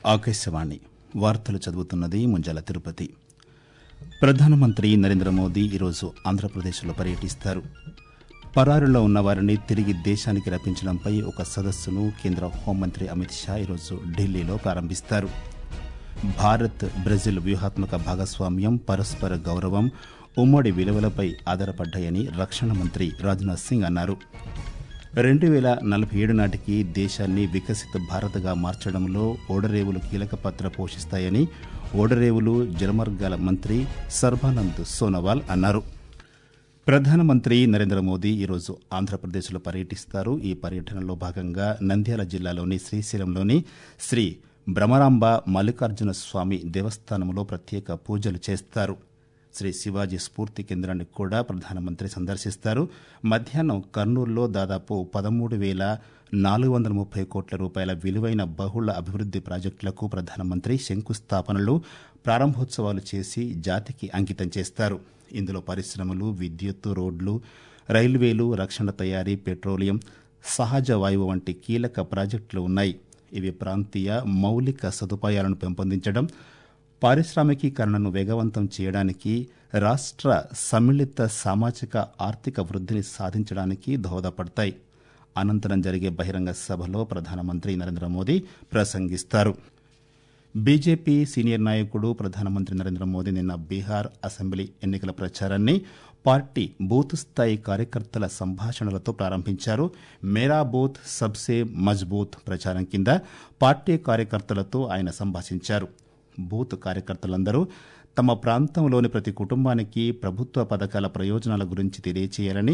ఆకాశవాణి వార్తలు చదువుతున్నది ముంజాల తిరుపతి ప్రధానమంత్రి నరేంద్ర మోదీ ఈరోజు ఆంధ్రప్రదేశ్లో పర్యటిస్తారు పరారులో ఉన్న వారిని తిరిగి దేశానికి రప్పించడంపై ఒక సదస్సును కేంద్ర హోంమంత్రి అమిత్ షా ఈరోజు ఢిల్లీలో ప్రారంభిస్తారు భారత్ బ్రెజిల్ వ్యూహాత్మక భాగస్వామ్యం పరస్పర గౌరవం ఉమ్మడి విలువలపై ఆధారపడ్డాయని రక్షణ మంత్రి రాజ్నాథ్ సింగ్ అన్నారు రెండు వేల నలభై ఏడు నాటికి దేశాన్ని వికసిత భారత్గా మార్చడంలో ఓడరేవులు కీలక పాత్ర పోషిస్తాయని ఓడరేవులు జలమార్గాల మంత్రి సర్బానంద్ సోనోవాల్ అన్నారు ప్రధానమంత్రి నరేంద్ర మోదీ ఈరోజు ఆంధ్రప్రదేశ్లో పర్యటిస్తారు ఈ పర్యటనలో భాగంగా నంద్యాల జిల్లాలోని శ్రీశైలంలోని శ్రీ భ్రమరాంబ మల్లికార్జున స్వామి దేవస్థానంలో ప్రత్యేక పూజలు చేస్తారు శ్రీ శివాజీ స్ఫూర్తి కేంద్రాన్ని కూడా ప్రధానమంత్రి సందర్శిస్తారు మధ్యాహ్నం కర్నూలులో దాదాపు పదమూడు వేల నాలుగు వందల ముప్పై కోట్ల రూపాయల విలువైన బహుళ అభివృద్ది ప్రాజెక్టులకు ప్రధానమంత్రి శంకుస్థాపనలు ప్రారంభోత్సవాలు చేసి జాతికి అంకితం చేస్తారు ఇందులో పరిశ్రమలు విద్యుత్ రోడ్లు రైల్వేలు రక్షణ తయారీ పెట్రోలియం సహజ వాయువు వంటి కీలక ప్రాజెక్టులు ఉన్నాయి ఇవి ప్రాంతీయ మౌలిక సదుపాయాలను పెంపొందించడం పారిశ్రామికీకరణను వేగవంతం చేయడానికి రాష్ట్ర సమ్మిళిత సామాజిక ఆర్థిక వృద్ధిని సాధించడానికి దోహదపడతాయి అనంతరం జరిగే బహిరంగ సభలో ప్రధానమంత్రి నరేంద్ర మోదీ ప్రసంగిస్తారు బీజేపీ సీనియర్ నాయకుడు ప్రధానమంత్రి నరేంద్ర మోదీ నిన్న బీహార్ అసెంబ్లీ ఎన్నికల ప్రచారాన్ని పార్టీ బూత్ స్థాయి కార్యకర్తల సంభాషణలతో ప్రారంభించారు మేరా బూత్ సబ్సే మజ్బూత్ ప్రచారం కింద పార్టీ కార్యకర్తలతో ఆయన సంభాషించారు బూత్ కార్యకర్తలందరూ తమ ప్రాంతంలోని ప్రతి కుటుంబానికి ప్రభుత్వ పథకాల ప్రయోజనాల గురించి తెలియచేయాలని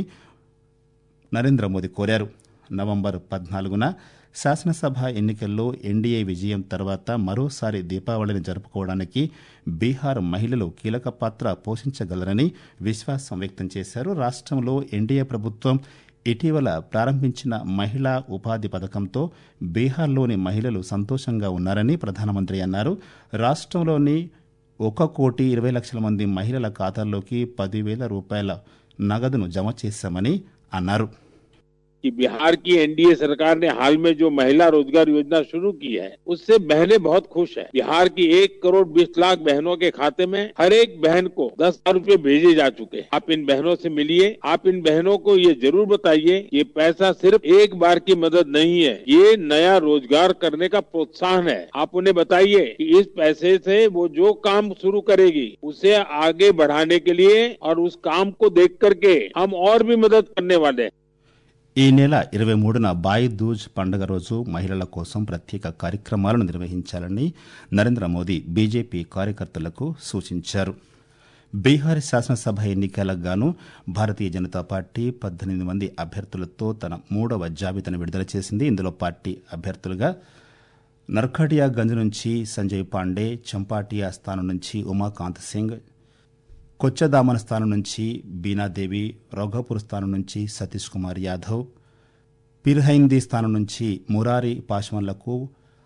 నరేంద్ర మోదీ కోరారు నవంబర్ పద్నాలుగున శాసనసభ ఎన్నికల్లో ఎన్డీఏ విజయం తర్వాత మరోసారి దీపావళిని జరుపుకోవడానికి బీహార్ మహిళలు కీలక పాత్ర పోషించగలరని విశ్వాసం వ్యక్తం చేశారు రాష్ట్రంలో ఎన్డీఏ ప్రభుత్వం ఇటీవల ప్రారంభించిన మహిళా ఉపాధి పథకంతో బీహార్లోని మహిళలు సంతోషంగా ఉన్నారని ప్రధానమంత్రి అన్నారు రాష్ట్రంలోని ఒక కోటి ఇరవై లక్షల మంది మహిళల ఖాతాల్లోకి పదివేల రూపాయల నగదును జమ చేశామని అన్నారు कि बिहार की एनडीए सरकार ने हाल में जो महिला रोजगार योजना शुरू की है उससे बहनें बहुत खुश हैं। बिहार की एक करोड़ बीस लाख बहनों के खाते में हर एक बहन को दस हजार रूपए भेजे जा चुके हैं आप इन बहनों से मिलिए आप इन बहनों को ये जरूर बताइए ये पैसा सिर्फ एक बार की मदद नहीं है ये नया रोजगार करने का प्रोत्साहन है आप उन्हें बताइए कि इस पैसे से वो जो काम शुरू करेगी उसे आगे बढ़ाने के लिए और उस काम को देख करके हम और भी मदद करने वाले हैं ఈ నెల ఇరవై మూడున బాయ్ దూజ్ పండుగ రోజు మహిళల కోసం ప్రత్యేక కార్యక్రమాలను నిర్వహించాలని నరేంద్ర మోదీ బీజేపీ కార్యకర్తలకు సూచించారు బీహార్ శాసనసభ ఎన్నికలకు గాను భారతీయ జనతా పార్టీ పద్దెనిమిది మంది అభ్యర్థులతో తన మూడవ జాబితాను విడుదల చేసింది ఇందులో పార్టీ అభ్యర్థులుగా నర్కటియాగంజ్ నుంచి సంజయ్ పాండే చంపాటియా స్థానం నుంచి ఉమాకాంత్ సింగ్ కొచ్చదామన్ స్థానం నుంచి బీనాదేవి రఘోపూర్ స్థానం నుంచి సతీష్ కుమార్ యాదవ్ పిర్హైందీ స్థానం నుంచి మురారి పాశ్వాన్లకు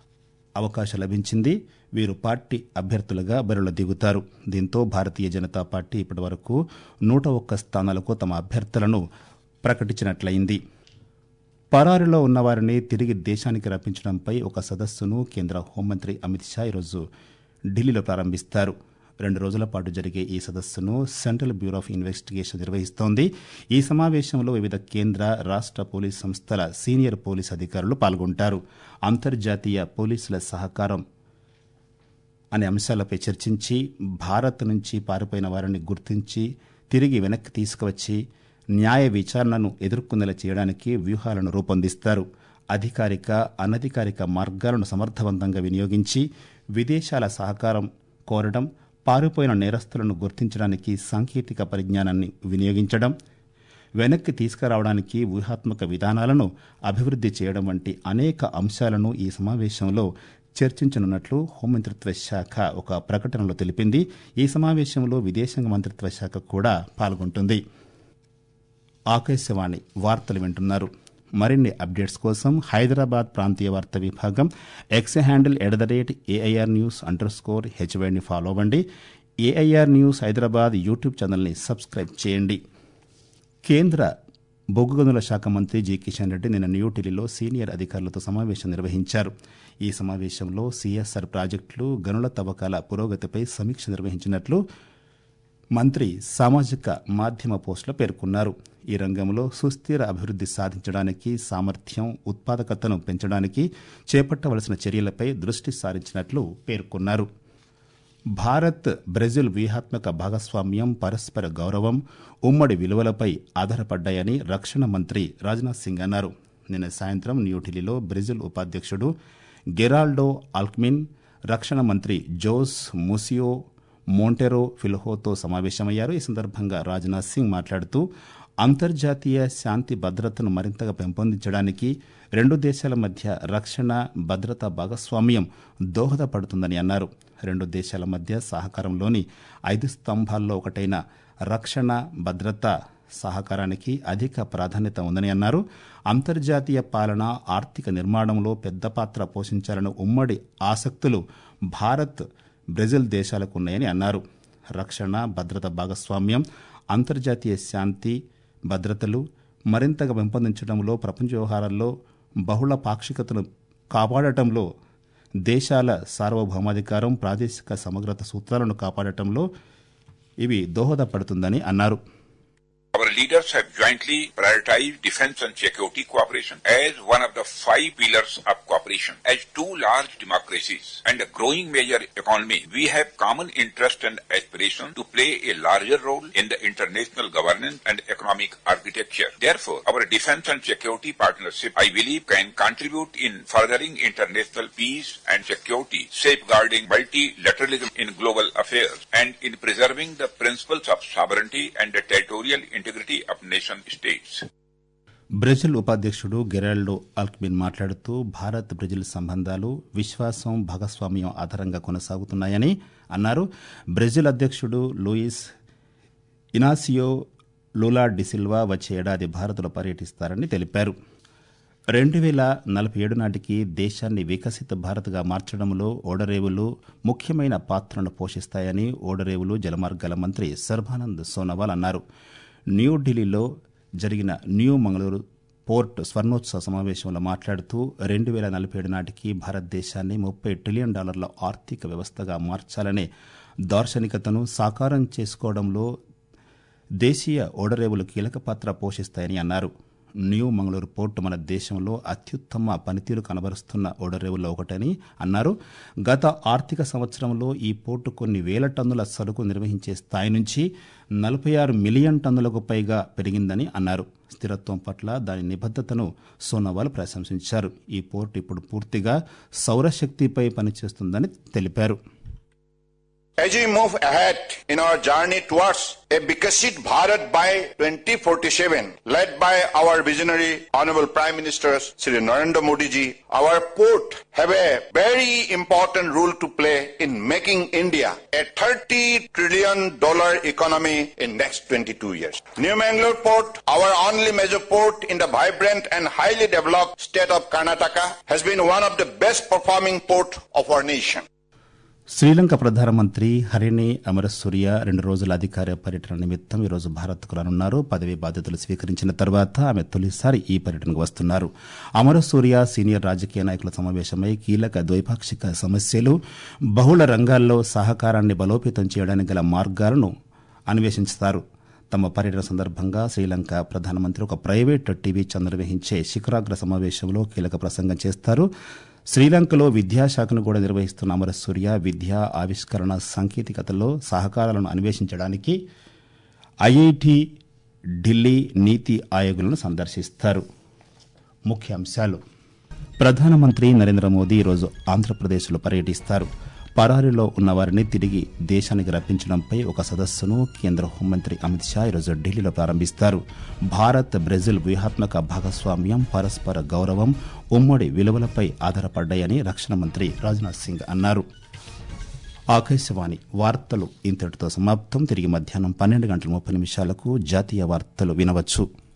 అవకాశం లభించింది వీరు పార్టీ అభ్యర్థులుగా బరిలో దిగుతారు దీంతో భారతీయ జనతా పార్టీ ఇప్పటివరకు నూట ఒక్క స్థానాలకు తమ అభ్యర్థులను ప్రకటించినట్లయింది పరారులో ఉన్నవారిని తిరిగి దేశానికి రప్పించడంపై ఒక సదస్సును కేంద్ర హోంమంత్రి అమిత్ షా ఈరోజు ఢిల్లీలో ప్రారంభిస్తారు రెండు రోజుల పాటు జరిగే ఈ సదస్సును సెంట్రల్ బ్యూరో ఆఫ్ ఇన్వెస్టిగేషన్ నిర్వహిస్తోంది ఈ సమావేశంలో వివిధ కేంద్ర రాష్ట పోలీస్ సంస్థల సీనియర్ పోలీస్ అధికారులు పాల్గొంటారు అంతర్జాతీయ పోలీసుల సహకారం అనే అంశాలపై చర్చించి భారత్ నుంచి పారిపోయిన వారిని గుర్తించి తిరిగి వెనక్కి తీసుకువచ్చి న్యాయ విచారణను ఎదుర్కొనేలా చేయడానికి వ్యూహాలను రూపొందిస్తారు అధికారిక అనధికారిక మార్గాలను సమర్థవంతంగా వినియోగించి విదేశాల సహకారం కోరడం పారిపోయిన నేరస్తులను గుర్తించడానికి సాంకేతిక పరిజ్ఞానాన్ని వినియోగించడం వెనక్కి తీసుకురావడానికి వ్యూహాత్మక విధానాలను అభివృద్ది చేయడం వంటి అనేక అంశాలను ఈ సమావేశంలో చర్చించనున్నట్లు హోంమంత్రిత్వ శాఖ ఒక ప్రకటనలో తెలిపింది ఈ సమావేశంలో విదేశాంగ మంత్రిత్వ శాఖ కూడా పాల్గొంటుంది ఆకాశవాణి వార్తలు వింటున్నారు మరిన్ని అప్డేట్స్ కోసం హైదరాబాద్ ప్రాంతీయ వార్తా విభాగం X handle at the rate AIR news underscore హెచ్వైని ఫాలో అవ్వండి ఏఐఆర్ న్యూస్ హైదరాబాద్ యూట్యూబ్ ఛానల్ని సబ్స్క్రైబ్ చేయండి కేంద్ర బొగ్గు గనుల శాఖ మంత్రి జి కిషన్ రెడ్డి నిన్న న్యూఢిల్లీలో సీనియర్ అధికారులతో సమావేశం నిర్వహించారు ఈ సమావేశంలో సిఎస్ఆర్ ప్రాజెక్టులు గనుల తవ్వకాల పురోగతిపై సమీక్ష నిర్వహించినట్లు మంత్రి సామాజిక మాధ్యమ పోస్టులో పేర్కొన్నారు ఈ రంగంలో సుస్థిర అభివృద్ధి సాధించడానికి సామర్థ్యం ఉత్పాదకతను పెంచడానికి చేపట్టవలసిన చర్యలపై దృష్టి సారించినట్లు పేర్కొన్నారు భారత్ బ్రెజిల్ వ్యూహాత్మక భాగస్వామ్యం పరస్పర గౌరవం ఉమ్మడి విలువలపై ఆధారపడ్డాయని రక్షణ మంత్రి రాజ్నాథ్ సింగ్ అన్నారు నిన్న సాయంత్రం న్యూఢిల్లీలో బ్రెజిల్ ఉపాధ్యక్షుడు గెరాల్డో ఆల్క్మిన్ రక్షణ మంత్రి జోస్ ముసియో మోంటెరో ఫిల్హోతో సమావేశమయ్యారు ఈ సందర్భంగా రాజ్నాథ్ సింగ్ మాట్లాడుతూ అంతర్జాతీయ శాంతి భద్రతను మరింతగా పెంపొందించడానికి రెండు దేశాల మధ్య రక్షణ భద్రతా భాగస్వామ్యం దోహదపడుతుందని అన్నారు రెండు దేశాల మధ్య సహకారంలోని ఐదు స్తంభాల్లో ఒకటైన రక్షణ భద్రత సహకారానికి అధిక ప్రాధాన్యత ఉందని అన్నారు అంతర్జాతీయ పాలన ఆర్థిక నిర్మాణంలో పెద్ద పాత్ర పోషించాలని ఉమ్మడి ఆసక్తులు భారత్ బ్రెజిల్ దేశాలకు ఉన్నాయని అన్నారు రక్షణ భద్రత భాగస్వామ్యం అంతర్జాతీయ శాంతి భద్రతలు మరింతగా పెంపొందించడంలో ప్రపంచ వ్యవహారాల్లో బహుళ పాక్షికతను కాపాడటంలో దేశాల సార్వభౌమాధికారం ప్రాదేశిక సమగ్రత సూత్రాలను కాపాడటంలో ఇవి దోహదపడుతుందని అన్నారు Our leaders have jointly prioritized defense and security cooperation as one of the five pillars of cooperation. As two large democracies and a growing major economy, we have common interest and aspiration to play a larger role in the international governance and economic architecture. Therefore, our defense and security partnership, I believe, can contribute in furthering international peace and security, safeguarding multilateralism in global affairs, and in preserving the principles of sovereignty and the territorial integrity of nation states. Brazil ఉపాధ్యక్షుడు Geraldo ఆల్క్మిన్ మాట్లాడుతూ Bharat Brazil సంబంధాలు విశ్వాసం భాగస్వామ్యం ఆధారంగా కొనసాగుతున్నాయని అన్నారు Brazil అధ్యక్షుడు Luiz Inacio Lula de Silva వచ్చే ఏడాది భారత్లో పర్యటిస్తారని తెలిపారు రెండు వేల నలభై ఏడు నాటికి దేశాన్ని వికసిత భారత్గా మార్చడంలో ఓడరేవులు ముఖ్యమైన పాత్రను పోషిస్తాయని ఓడరేవులు జలమార్గాల మంత్రి సర్బానంద్ సోనోవాల్ అన్నారు న్యూఢిల్లీలో జరిగిన న్యూ మంగళూరు పోర్ట్ స్వర్ణోత్సవ సమావేశంలో మాట్లాడుతూ రెండు వేల నలభై ఏడు నాటికి భారతదేశాన్ని ముప్పై ట్రిలియన్ డాలర్ల ఆర్థిక వ్యవస్థగా మార్చాలనే దార్శనికతను సాకారం చేసుకోవడంలో దేశీయ ఓడరేవులు కీలక పాత్ర పోషిస్తాయని అన్నారు న్యూ మంగళూరు పోర్టు మన దేశంలో అత్యుత్తమ పనితీరు కనబరుస్తున్న ఓడరేవుల్లో ఒకటని అన్నారు గత ఆర్థిక సంవత్సరంలో ఈ పోర్టు కొన్ని వేల టన్నుల సరుకు నిర్వహించే స్థాయి నుంచి నలభై ఆరు మిలియన్ టన్నులకు పైగా పెరిగిందని అన్నారు స్థిరత్వం పట్ల దాని నిబద్దతను సోనోవాల్ ప్రశంసించారు ఈ పోర్టు ఇప్పుడు పూర్తిగా సౌరశక్తిపై పనిచేస్తుందని తెలిపారు As we move ahead in our journey towards a Bikasit Bharat by 2047, led by our visionary Honorable Prime Minister Sri Narendra Modi ji, our port have a very important role to play in making India a 30 trillion dollar economy in next 22 years. New Mangalore Port, our only major port in the vibrant and highly developed state of Karnataka, has been one of the best performing port of our nation. Sri Lanka ప్రధానమంత్రి హరిణి అమరసూర్య రెండు రోజుల అధికార పర్యటన నిమిత్తం ఈరోజు భారత్కు రానున్నారు పదవి బాధ్యతలు స్వీకరించిన తర్వాత ఆమె తొలిసారి ఈ పర్యటనకు వస్తున్నారు అమరసూర్య సీనియర్ రాజకీయ నాయకుల సమావేశమై కీలక ద్వైపాక్షిక సమస్యలు బహుళ రంగాల్లో సహకారాన్ని బలోపేతం చేయడానికి గల మార్గాలను అన్వేషిస్తారు తమ పర్యటన సందర్భంగా శ్రీలంక ప్రధానమంత్రి ఒక ప్రైవేట్ టీవీ ఛానల్ నిర్వహించే శిఖరాగ్ర సమావేశంలో కీలక ప్రసంగం చేస్తారు శ్రీలంకలో విద్యాశాఖను కూడా నిర్వహిస్తున్న అమరసూర్య విద్యా ఆవిష్కరణ సాంకేతికతలో సహకారాలను అన్వేషించడానికి ఐఐటి ఢిల్లీ నీతి ఆయోగులను సందర్శిస్తారు ముఖ్యాంశాలు ప్రధానమంత్రి నరేంద్ర మోదీ ఈరోజు ఆంధ్రప్రదేశ్లో పర్యటిస్తారు పరారీలో ఉన్న వారిని తిరిగి దేశానికి రప్పించడంపై ఒక సదస్సును కేంద్ర హోంమంత్రి అమిత్ షా ఈరోజు ఢిల్లీలో ప్రారంభిస్తారు భారత్ బ్రెజిల్ వ్యూహాత్మక భాగస్వామ్యం పరస్పర గౌరవం ఉమ్మడి విలువలపై ఆధారపడ్డాయని రక్షణ మంత్రి రాజ్నాథ్ సింగ్ అన్నారు ఆకాశవాణి వార్తలు ఇంతటితో సమాప్తం తిరిగి మధ్యాహ్నం పన్నెండు గంటల ముప్పై నిమిషాలకు జాతీయ వార్తలు వినవచ్చు